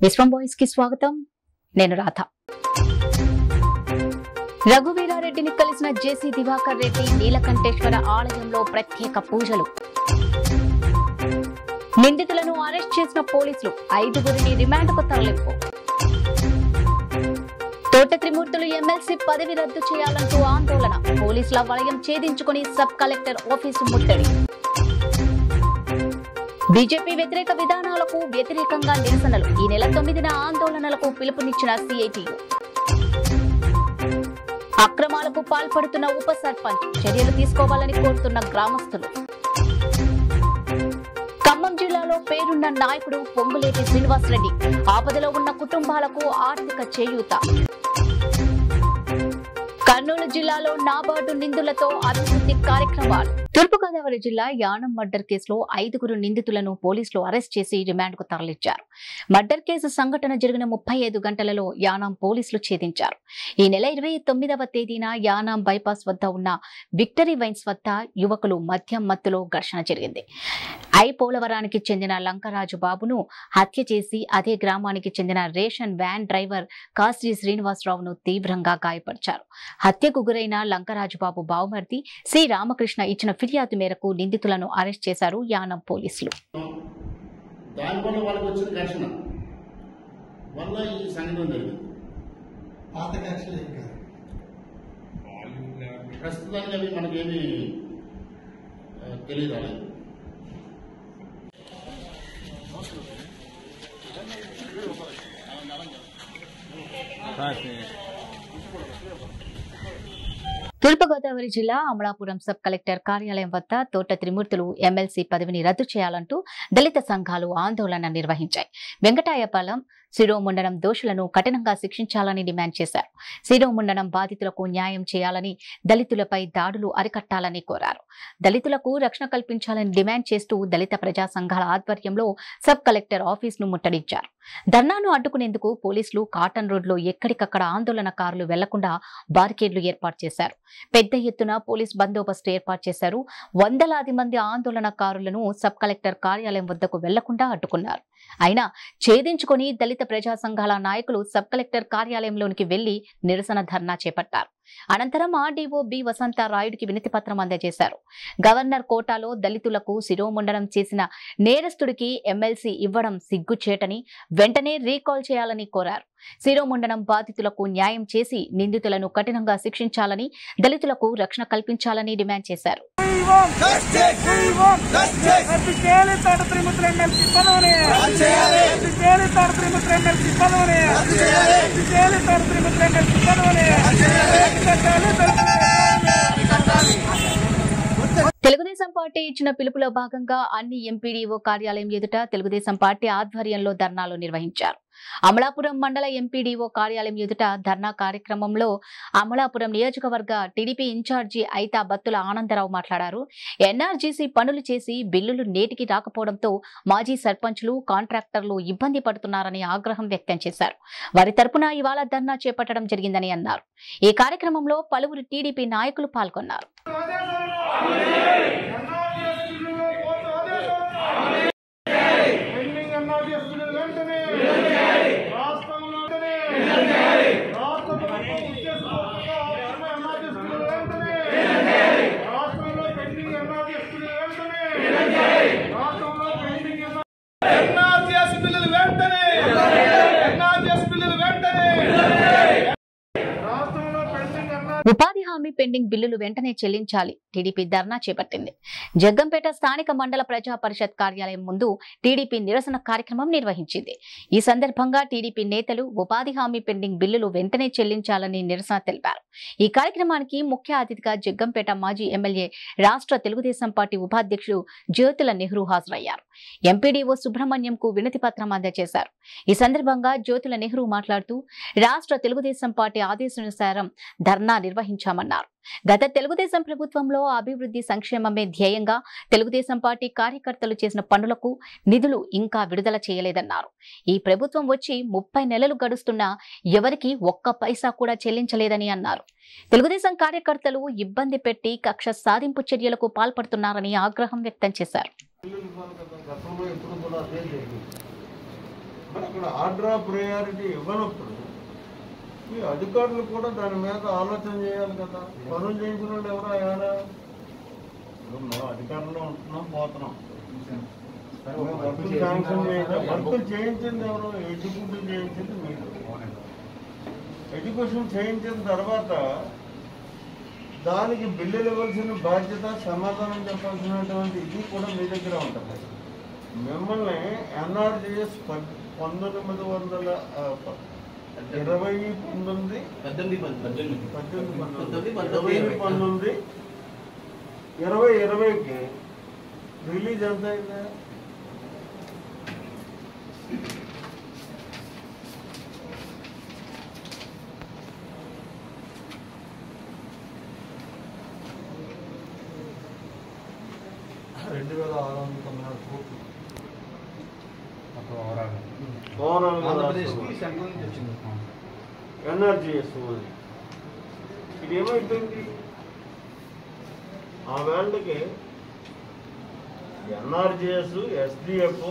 విశ్వం boys కి స్వాగతం నేను రాధ రఘువీరారెడ్డిని కలిసిన జేసీ దివాకర్ రెడ్డి నీలకంఠేశ్వర ఆలయంలో ప్రత్యేక పూజలు నిందితులను అరెస్ట్ చేసిన పోలీసులు ఐదుగురిని రిమాండ్కు తరలింపు తోట త్రిమూర్తులు ఎమ్మెల్సీ పదవి రద్దు చేయాలంటూ ఆందోళన పోలీసుల వలయం ఛేదించుకుని సబ్ కలెక్టర్ ఆఫీసు ముట్టడి బీజేపీ వ్యతిరేక విధానాలకు వ్యతిరేకంగా నిరసనలు ఈ నెల తొమ్మిదిన ఆందోళనలకు పిలుపునిచ్చిన సిఐటియు అక్రమాలకు పాల్పడుతున్న ఉప సర్పంచ్ చర్యలు తీసుకోవాలని కోరుతున్న గ్రామస్తులు ఖమ్మం జిల్లాలో పేరున్న నాయకుడు పొంగులేటి శ్రీనివాసరెడ్డి ఆపదలో ఉన్న కుటుంబాలకు ఆర్థిక చేయూత కర్నూలు జిల్లాలో నాబార్డు నిందులతో అభివృద్ధి కార్యక్రమాలు తూర్పుగోదావరి జిల్లా యానం మర్డర్ కేసులో ఐదుగురు నిందితులను పోలీసులు అరెస్ట్ చేసి రిమాండ్కు తరలించారు మర్డర్ కేసు సంఘటన జరిగిన ముప్పై ఐదు గంటలలో యానాం పోలీసులు ఛేదించారు ఈ నెల ఇరవై తొమ్మిదవ తేదీన యానాం బైపాస్ వద్ద ఉన్న విక్టరీ వైన్స్ వద్ద యువకులు మద్యం మత్తులో ఘర్షణ జరిగింది ఐ పోలవరానికి చెందిన లంకరాజు బాబును హత్య చేసి అదే గ్రామానికి చెందిన రేషన్ వ్యాన్ డ్రైవర్ కాశ్రీ శ్రీనివాసరావును తీవ్రంగా గాయపరిచారు హత్యకు గురైన లంకరాజు బాబు బావుమర్ది సి రామకృష్ణ ఇచ్చిన ఫిర్యాదు మేరకు నిందితులను అరెస్ట్ చేశారు యానం పోలీసులు దానివల్ల వాళ్ళకి వచ్చిన ఘర్షణ వల్ల ఈ సంఘటన జరిగింది పాత కక్షలు ఏం కాదు ప్రస్తుతానికి అవి మనకేమి ఆ, తెలియరాలేదు తూర్పుగోదావరి జిల్లా అమలాపురం సబ్ కలెక్టర్ కార్యాలయం వద్ద తోట త్రిమూర్తులు ఎమ్మెల్సీ పదవిని రద్దు చేయాలంటూ దళిత సంఘాలు ఆందోళన నిర్వహించాయి వెంకటాయపాలెం శిరోముండనం దోషులను కఠినంగా శిక్షించాలని డిమాండ్ చేశారు శిరోముండనం బాధితులకు న్యాయం చేయాలని దళితులపై దాడులు అరికట్టాలని కోరారు దళితులకు రక్షణ కల్పించాలని డిమాండ్ చేస్తూ దళిత ప్రజా సంఘాల ఆధ్వర్యంలో సబ్ కలెక్టర్ ఆఫీస్ ను ముట్టడించారు ధర్నాను అడ్డుకునేందుకు పోలీసులు కాటన్ రోడ్లో ఎక్కడికక్కడ ఆందోళనకారులు వెళ్లకుండా బారికేడ్లు ఏర్పాటు చేశారు పెద్ద ఎత్తున పోలీస్ బందోబస్తు ఏర్పాటు చేశారు వందలాది మంది ఆందోళనకారులను సబ్ కలెక్టర్ కార్యాలయం వద్దకు వెళ్లకుండా అడ్డుకున్నారు అయినా ఛేదించుకొని దళిత ప్రజా సంఘాల నాయకులు సబ్ కలెక్టర్ కార్యాలయంలోనికి వెళ్లి నిరసన ధర్నా చేపట్టారు అనంతరం ఆర్డీఓ బి వసంత రాయుడికి వినతి పత్రం అందజేశారు గవర్నర్ కోటాలో దళితులకు శిరోముండనం చేసిన నేరస్తుడికి ఎమ్మెల్సీ ఇవ్వడం సిగ్గుచేటని వెంటనే రీకాల్ చేయాలని కోరారు శిరోముండనం బాధితులకు న్యాయం చేసి నిందితులను కఠినంగా శిక్షించాలని దళితులకు రక్షణ కల్పించాలని డిమాండ్ చేశారు రద్దు చేయాలి తోట త్రిముత్రులు ఎమ్మెల్సీ పదవిని రద్దు చేయాలి తోట త్రిముత్రులు ఎమ్మెల్సీ పదవిని రద్దు చేయాలి తోట త్రిముత్రులు ఎమ్మెల్సీ పదవిని కట్టాలి తెలుగుదేశం పార్టీ ఇచ్చిన పిలుపులో భాగంగా అన్ని ఎంపీడీఓ కార్యాలయం ఎదుట తెలుగుదేశం పార్టీ ఆధ్వర్యంలో ధర్నాలు నిర్వహించారు అమలాపురం మండల ఎంపీడీఓ కార్యాలయం ఎదుట ధర్నా కార్యక్రమంలో అమలాపురం నియోజకవర్గ టీడీపీ ఇన్ఛార్జి ఐతా బత్తుల ఆనందరావు మాట్లాడారు ఎన్ఆర్జీసీ పనులు చేసి బిల్లులు నేటికి రాకపోవడంతో మాజీ సర్పంచ్లు కాంట్రాక్టర్లు ఇబ్బంది పడుతున్నారని ఆగ్రహం వ్యక్తం చేశారు వారి తరపున ఇవాళ ధర్నా చేపట్టడం జరిగిందని అన్నారు ఈ కార్యక్రమంలో పలువురు టీడీపీ నాయకులు పాల్గొన్నారు పెండింగ్ ఎన్ఆర్జీఎస్లు వెంటనే రాష్ట్రంలో వెంటనే రాష్ట్ర ప్రభుత్వం ఉద్దేశపూర్వకంగా అవసరమైన ఎన్ఆర్జీఎస్లు వెంటనే రాష్ట్రంలో పెండింగ్ ఎన్ఆర్జీఎస్లు వెంటనే రాష్ట్రంలో పెండింగ్ ఎన్ఆర్జీఎస్ బిల్లులు వెంటనే ఎన్ఆర్జీఎస్ బిల్లులు వెంటనే రాష్ట్రంలో పెండింగ్ ఎన్ఆర్ ఉపాధి హామీ పెండింగ్ బిల్లులు వెంటనే చెల్లించాలి టీడీపీ ధర్నా చేపట్టింది జగ్గంపేట స్థానిక మండల ప్రజా పరిషత్ కార్యాలయం ముందు టీడీపీ నిరసన కార్యక్రమం నిర్వహించింది ఈ సందర్భంగా టీడీపీ నేతలు ఉపాధి హామీ పెండింగ్ బిల్లులు వెంటనే చెల్లించాలని నిరసన తెలిపారు ఈ కార్యక్రమానికి ముఖ్య అతిథిగా జగ్గంపేట మాజీ ఎమ్మెల్యే రాష్ట్ర తెలుగుదేశం పార్టీ ఉపాధ్యక్షుడు జ్యోతుల నెహ్రూ హాజరయ్యారు ఎంపీడీఓ సుబ్రహ్మణ్యంకు వినతి పత్రం అందజేశారు ఈ సందర్భంగా జ్యోతుల నెహ్రూ మాట్లాడుతూ రాష్ట్ర తెలుగుదేశం పార్టీ ఆదేశానుసారం ధర్నా నిర్వహించామన్నారు గత తెలుగుదేశం ప్రభుత్వంలో అభివృద్ధి సంక్షేమమే ధ్యేయంగా తెలుగుదేశం పార్టీ కార్యకర్తలు చేసిన పనులకు నిధులు ఇంకా విడుదల చేయలేదన్నారు ఈ ప్రభుత్వం వచ్చి ముప్పై నెలలు గడుస్తున్నా ఎవరికి ఒక్క పైసా కూడా చెల్లించలేదని అన్నారు తెలుగుదేశం కార్యకర్తలు ఇబ్బంది పెట్టి కక్ష సాధింపు చర్యలకు పాల్పడుతున్నారని ఆగ్రహం వ్యక్తం చేశారు గతంలో ఎప్పుడు కూడా అదే జరిగింది మరి అక్కడ ఆర్డర్ ఆఫ్ ప్రయారిటీ ఇవ్వనప్పుడు ఈ అధికారులు కూడా దాని మీద ఆలోచన చేయాలి కదా పనులు చేయించిన వాళ్ళు ఎవరు ఆయన ఇప్పుడు మనం అధికారంలో ఉంటున్నాం పోతున్నాం మేము వర్కులు శాంక్షన్ చేయించాం వర్కులు చేయించింది ఎవరు ఎగ్జిక్యూటివ్ చేయించింది మీరు ఎడ్యుకేషన్ చేయించిన తర్వాత దానికి బిల్లులు ఇవ్వాల్సిన బాధ్యత సమాధానం చెప్పాల్సినటువంటి ఇది కూడా మీ దగ్గర ఉంటుంది మిమ్మల్ని ఎన్ఆర్జిఎస్ పంతొమ్మిది వందల ఆ, ప- ఇరవై పంతొమ్మిది పద్దెనిమిది పద్దెనిమిది పద్దెనిమిది పంతొమ్మిది, పంతొమ్మిది పంతొమ్మిది, ఇరవై పంతొమ్మిది ఇరవై ఇరవైకి రిలీజ్ ఎంత అయింది రెండు వేల ఆరు వందల తొంభై నాలుగు కోట్లు ఓవరాల్ ఆంధ్రప్రదేశ్కి సెంట్రల్ నుంచి వచ్చింది ఎన్ఆర్జిఎస్ ఇది ఏమైపోయింది ఆ వేళ్ళకి ఎన్ఆర్జిఎస్ ఎస్డిఎఫ్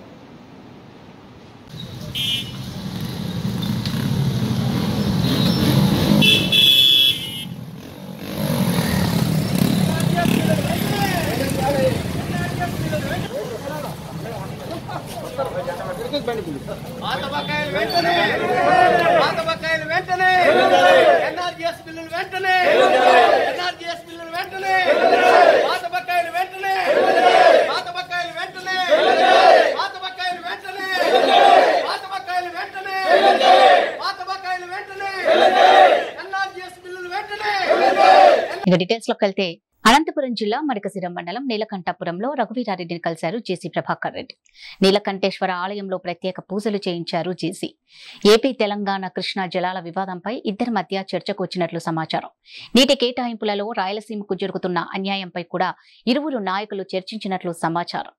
పాత బకాయిలు వెంటనే పాత బకాయిలు వెంటనే ఎన్ఆర్జీఎస్ బిల్లులు వెంటనే ఎన్ఆర్జీఎస్ బిల్లులు వెంటనే పాత బకాయిలు వెంటనే పాత బకాయిలు వెంటనే పాత బకాయిలు వెంటనే పాత బకాయిలు వెంటనే పాత బకాయిలు వెంటనే ఎన్ఆర్జీఎస్ బిల్లులు వెంటనే ఇక డీటెయిల్స్ లోకి వెళ్తే అనంతపురం జిల్లా మడకసిరం మండలం నీలకంఠపురంలో రఘువీరారెడ్డిని కలిశారు జేసీ ప్రభాకర్ రెడ్డి నీలకంఠేశ్వర ఆలయంలో ప్రత్యేక పూజలు చేయించారు జేసీ ఏపీ తెలంగాణ కృష్ణా జలాల వివాదంపై ఇద్దరి మధ్య చర్చకు వచ్చినట్లు సమాచారం నీటి కేటాయింపులలో రాయలసీమకు జరుగుతున్న అన్యాయంపై కూడా ఇరువురు నాయకులు చర్చించినట్లు సమాచారం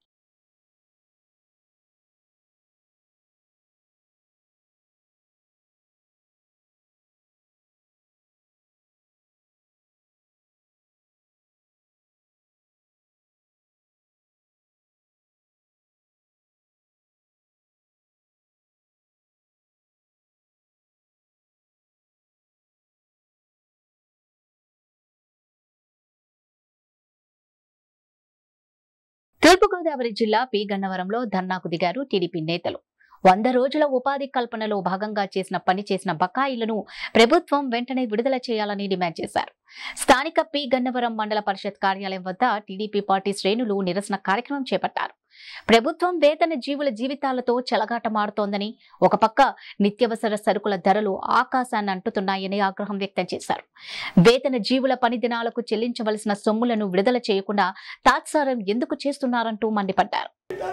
తూర్పుగోదావరి జిల్లా పి గన్నవరంలో ధర్నాకు దిగారు టీడీపీ నేతలు వంద రోజుల ఉపాధి కల్పనలో భాగంగా చేసిన పని చేసిన బకాయిలను ప్రభుత్వం వెంటనే విడుదల చేయాలని డిమాండ్ చేశారు స్థానిక పి గన్నవరం మండల పరిషత్ కార్యాలయం వద్ద టీడీపీ పార్టీ శ్రేణులు నిరసన కార్యక్రమం చేపట్టారు ప్రభుత్వం వేతన జీవుల జీవితాలతో చెలగాటమాడుతోందని ఒక పక్క నిత్యవసర సరుకుల ధరలు ఆకాశాన్ని అంటుతున్నాయని ఆగ్రహం వ్యక్తం చేశారు వేతన జీవుల పని దినాలకు చెల్లించవలసిన సొమ్ములను విడుదల చేయకుండా తాత్సారం ఎందుకు చేస్తున్నారంటూ మండిపడ్డారు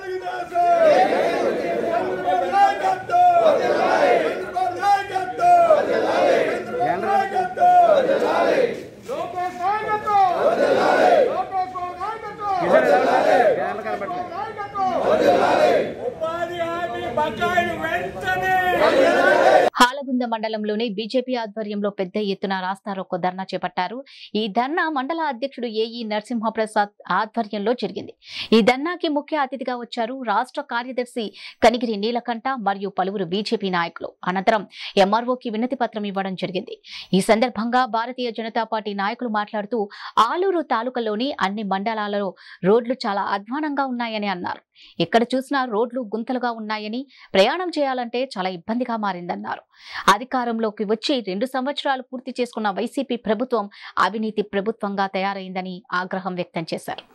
ఉపాధి హామీ బకాయిలు వెంటనే హాలగుంద మండలంలోని బీజేపీ ఆధ్వర్యంలో పెద్ద ఎత్తున రాస్తారోకో ధర్నా చేపట్టారు ఈ ధర్నా మండల అధ్యక్షుడు ఏఈ నరసింహప్రసాద్ ఆధ్వర్యంలో జరిగింది ఈ ధర్నాకి ముఖ్య అతిథిగా వచ్చారు రాష్ట్ర కార్యదర్శి కనిగిరి నీలకంఠ మరియు పలువురు బీజేపీ నాయకులు అనంతరం ఎంఆర్ఓకి వినతి పత్రం ఇవ్వడం జరిగింది ఈ సందర్భంగా భారతీయ జనతా పార్టీ నాయకులు మాట్లాడుతూ ఆలూరు తాలూకాలోని అన్ని మండలాలలో రోడ్లు చాలా అధ్వానంగా ఉన్నాయని అన్నారు ఎక్కడ చూసినా రోడ్లు గుంతలుగా ఉన్నాయని ప్రయాణం చేయాలంటే చాలా ఇబ్బందిగా మారిందన్నారు అధికారంలోకి వచ్చి రెండు సంవత్సరాలు పూర్తి చేసుకున్న వైసీపీ ప్రభుత్వం అవినీతి ప్రభుత్వంగా తయారైందని ఆగ్రహం వ్యక్తం చేశారు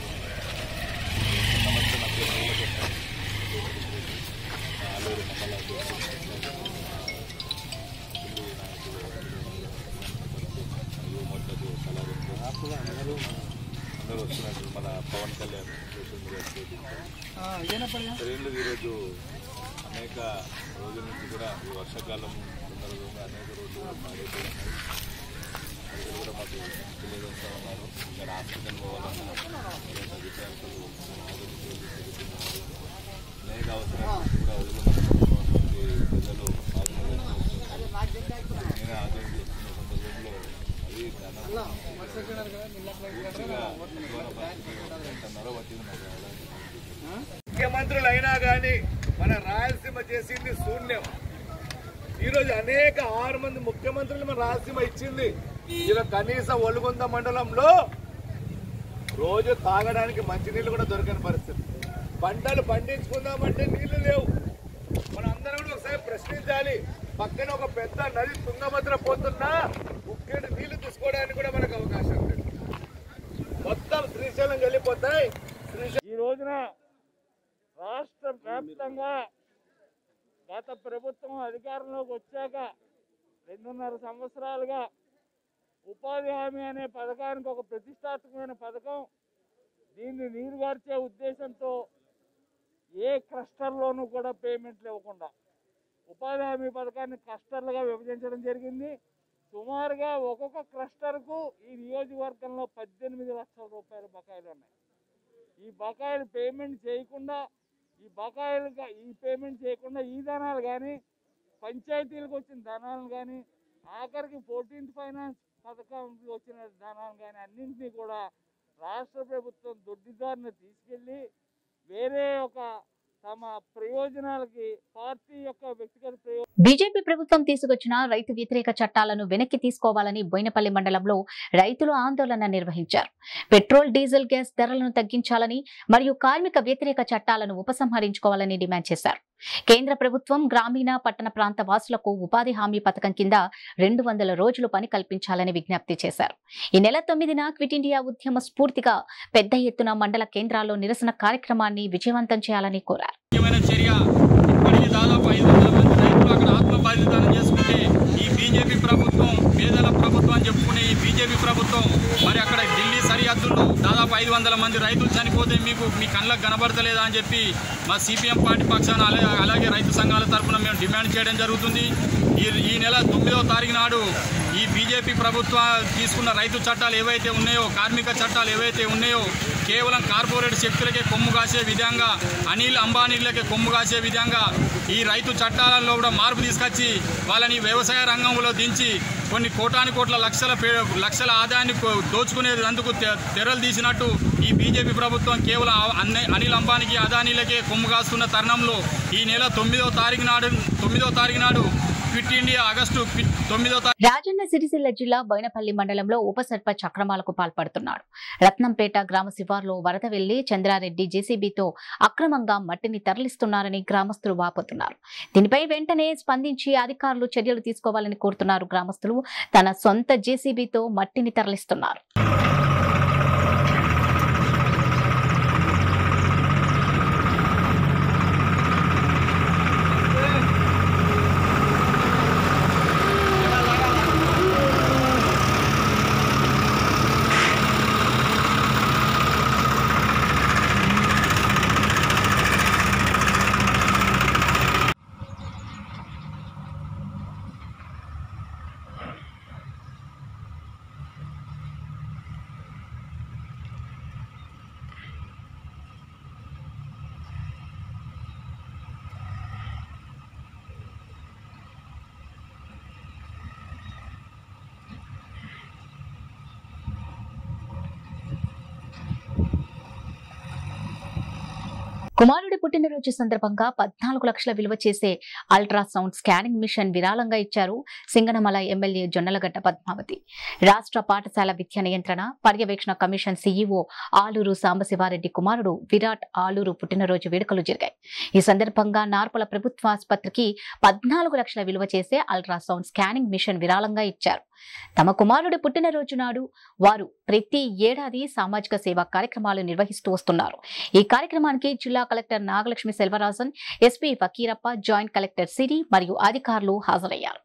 అందరూ వస్తున్నారు మన పవన్ కళ్యాణ్ ట్రైన్లు ఈరోజు అనేక రోజుల నుంచి కూడా ఈ వర్షాకాలం సందర్భంగా అనేక రోజులు కూడా పాడైపోయి ఉన్నాయి ప్రజలు కూడా మాకు తెలియజేస్తూ ఉన్నారు ఇక్కడ హాస్పిటల్ పోవాలన్నా అనేక విద్యార్థులు ఆరోగ్య తిరుగుతున్నారు అనేక అవసరాలు కూడా వదులుకున్నటువంటి ప్రజలు ఆత్మహత్య నేను ఆగ్రహం చేస్తున్న సందర్భంలో అది ధనం పూర్తిగా అధ్వాన పరిస్థితి గంటన్నర పట్టింది మాకు రావడానికి ముఖ్యమంత్రులు అయినా కానీ మన రాయలసీమ చేసింది శూన్యం ఈరోజు అనేక ఆరు మంది ముఖ్యమంత్రులు మన రాయలసీమ ఇచ్చింది ఇలా కనీసం ఒలుగొంద మండలంలో రోజు తాగడానికి మంచినీళ్ళు కూడా దొరకని పరిస్థితి పంటలు పండించుకుందామంటే నీళ్లు లేవు మనం అందరం కూడా ఒకసారి ప్రశ్నించాలి పక్కన ఒక పెద్ద నది తుంగభద్ర పోతున్నా ముఖ్యుడు నీళ్లు తీసుకోవడానికి కూడా మనకు అవకాశం లేదు మొత్తం శ్రీశైలం వెళ్ళిపోతాయి శ్రీశైలం ఈ రోజున రాష్ట్ర వ్యాప్తంగా గత ప్రభుత్వం అధికారంలోకి వచ్చాక రెండున్నర సంవత్సరాలుగా ఉపాధి హామీ అనే పథకానికి ఒక ప్రతిష్టాత్మకమైన పథకం దీన్ని నీరుగార్చే ఉద్దేశంతో ఏ క్లస్టర్లోనూ కూడా పేమెంట్లు ఇవ్వకుండా ఉపాధి హామీ పథకాన్ని క్లస్టర్లుగా విభజించడం జరిగింది సుమారుగా ఒక్కొక్క క్లస్టర్కు ఈ నియోజకవర్గంలో పద్దెనిమిది లక్షల రూపాయల బకాయిలు ఉన్నాయి ఈ బకాయిలు పేమెంట్ చేయకుండా ఈ బకాయిలుగా ఈ పేమెంట్ చేయకుండా ఈ ధనాలు కానీ పంచాయతీలకు వచ్చిన ధనాలు కానీ ఆఖరికి ఫోర్టీన్త్ ఫైనాన్స్ పథకంలో వచ్చిన ధనాలు కానీ అన్నింటినీ కూడా రాష్ట్ర ప్రభుత్వం దొడ్డిదారిని తీసుకెళ్ళి వేరే ఒక తమ ప్రయోజనాలకి పార్టీ యొక్క వ్యక్తిగత ప్రయోజనం బీజేపీ ప్రభుత్వం తీసుకొచ్చిన రైతు వ్యతిరేక చట్టాలను వెనక్కి తీసుకోవాలని బోయినపల్లి మండలంలో రైతులు ఆందోళన నిర్వహించారు పెట్రోల్ డీజిల్ గ్యాస్ ధరలను తగ్గించాలని మరియు కార్మిక వ్యతిరేక చట్టాలను ఉపసంహరించుకోవాలని డిమాండ్ చేశారు కేంద్ర ప్రభుత్వం గ్రామీణ పట్టణ ప్రాంత వాసులకు ఉపాధి హామీ పథకం కింద రెండు వందల రోజులు పని కల్పించాలని విజ్ఞప్తి చేశారు ఈ నెల తొమ్మిదిన క్విట్ ఇండియా ఉద్యమ స్ఫూర్తిగా పెద్ద ఎత్తున మండల కేంద్రాల్లో నిరసన కార్యక్రమాన్ని విజయవంతం చేయాలని కోరారు ముఖ్యమైన చర్య ఇప్పటికీ దాదాపు ఐదు వందల మంది రైతులు అక్కడ ఆత్మ బలిదానం చేసుకుంటే ఈ బీజేపీ ప్రభుత్వం పేదల ప్రభుత్వం అని చెప్పుకునే ఈ బీజేపీ ప్రభుత్వం మరి అక్కడ ఢిల్లీ సరిహద్దుల్లో దాదాపు ఐదు వందల మంది రైతులు చనిపోతే మీకు మీ కళ్ళకు కనబడతలేదా అని చెప్పి మా సిపిఎం పార్టీ పక్షాన అలాగే అలాగే రైతు సంఘాల తరఫున మేము డిమాండ్ చేయడం జరుగుతుంది ఈ ఈ నెల తొమ్మిదవ తారీఖు నాడు ఈ బీజేపీ ప్రభుత్వ తీసుకున్న రైతు చట్టాలు ఏవైతే ఉన్నాయో కార్మిక చట్టాలు ఏవైతే ఉన్నాయో కేవలం కార్పొరేట్ శక్తులకే కొమ్ము కాసే విధంగా అనిల్ అంబానీలకే కొమ్ము కాసే విధంగా ఈ రైతు చట్టాలలో కూడా మార్పు తీసుకొచ్చి వాళ్ళని వ్యవసాయ రంగంలో దించి కొన్ని కోటాని కోట్ల లక్షల పే- లక్షల ఆదాయాన్ని కో- దోచుకునేందుకు తె- తెరలు తీసినట్టు ఈ బీజేపీ ప్రభుత్వం కేవలం ఆ- అన్ని- అనిల్ అంబానీకి అదానీలకే కొమ్ము కాస్తున్న తరుణంలో ఈ నెల తొమ్మిదవ తారీఖు నాడు తొమ్మిదవ తారీఖు నాడు క్విట్ ఇండియా ఆగస్టు క్విట్ తొమ్మిదవ తారీఖు రాజన్న సిరిసిల్ల జిల్లా బోయినపల్లి మండలంలో ఉప సర్పంచ్ అక్రమాలకు పాల్పడుతున్నాడు రత్నంపేట గ్రామ శివార్లో వరద వెళ్లి చంద్రారెడ్డి జేసీబీతో అక్రమంగా మట్టిని తరలిస్తున్నారని గ్రామస్తులు వాపోతున్నారు దీనిపై వెంటనే స్పందించి అధికారులు చర్యలు తీసుకోవాలని కోరుతున్నారు గ్రామస్తులు తన సొంత జేసీబీతో మట్టిని తరలిస్తున్నారు కుమారుడి పుట్టినరోజు సందర్భంగా పద్నాలుగు లక్షల విలువ చేసే అల్ట్రాసౌండ్ స్కానింగ్ మిషన్ విరాళంగా ఇచ్చారు సింగనమల ఎమ్మెల్యే జొన్నలగడ్డ పద్మావతి రాష్ట్ర పాఠశాల విద్యా నియంత్రణ పర్యవేక్షణ కమిషన్ సీఈఓ ఆలూరు సాంబశివారెడ్డి కుమారుడు విరాట్ ఆలూరు పుట్టినరోజు వేడుకలు జరిగాయి ఈ సందర్భంగా నార్పల ప్రభుత్వ ఆసుపత్రికి పద్నాలుగు లక్షల విలువ చేసే అల్ట్రాసౌండ్ స్కానింగ్ మిషన్ విరాళంగా ఇచ్చారు తమ కుమారుడి పుట్టినరోజు నాడు వారు ప్రతి ఏడాది సామాజిక సేవా కార్యక్రమాలు నిర్వహిస్తూ వస్తున్నారు ఈ కార్యక్రమానికి జిల్లా collector Nagalakshmi Selvarajan SP Fakirappa joint collector Siri మరియు అధికారులు హాజరయ్యారు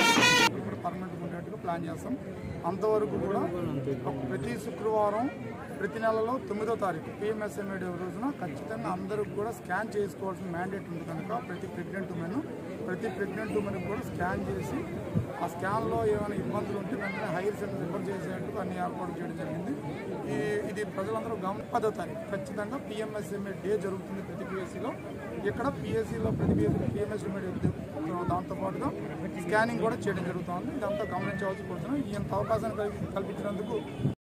ఇక్కడ పర్మనెంట్ ఉండేట్టుగా ప్లాన్ చేస్తాం అంతవరకు కూడా ఒక ప్రతి శుక్రవారం ప్రతి నెలలో తొమ్మిదో తారీఖు పిఎంఎస్ఎంఏడి రోజున ఖచ్చితంగా అందరూ కూడా స్కాన్ చేసుకోవాల్సిన మ్యాండేట్ ఉంది కనుక ప్రతి ప్రెగ్నెంట్ ఉమెన్ ప్రతి ప్రెగ్నెంట్ ఉమెన్ కూడా స్కాన్ చేసి ఆ స్కాన్లో ఏమైనా ఇబ్బందులు ఉంటే వెంటనే హైర్ సెంటర్ రిఫర్ చేసేందుకు అన్ని ఏర్పాటు చేయడం జరిగింది ఈ ఇది ప్రజలందరూ గమ పదో తారీఖు ఖచ్చితంగా పిఎంఎస్ఎంఏ డే జరుగుతుంది ప్రతి పిఎస్సిలో ఇక్కడ పిఎస్సిలో ప్రతి పిఎంఎస్ఎంఏ దాంతోపాటుగా స్కానింగ్ కూడా చేయడం జరుగుతుంది ఇదంతా గమనించవలసి కోరుతున్నాం ఈ అవకాశాన్ని కల్పి- కల్పించినందుకు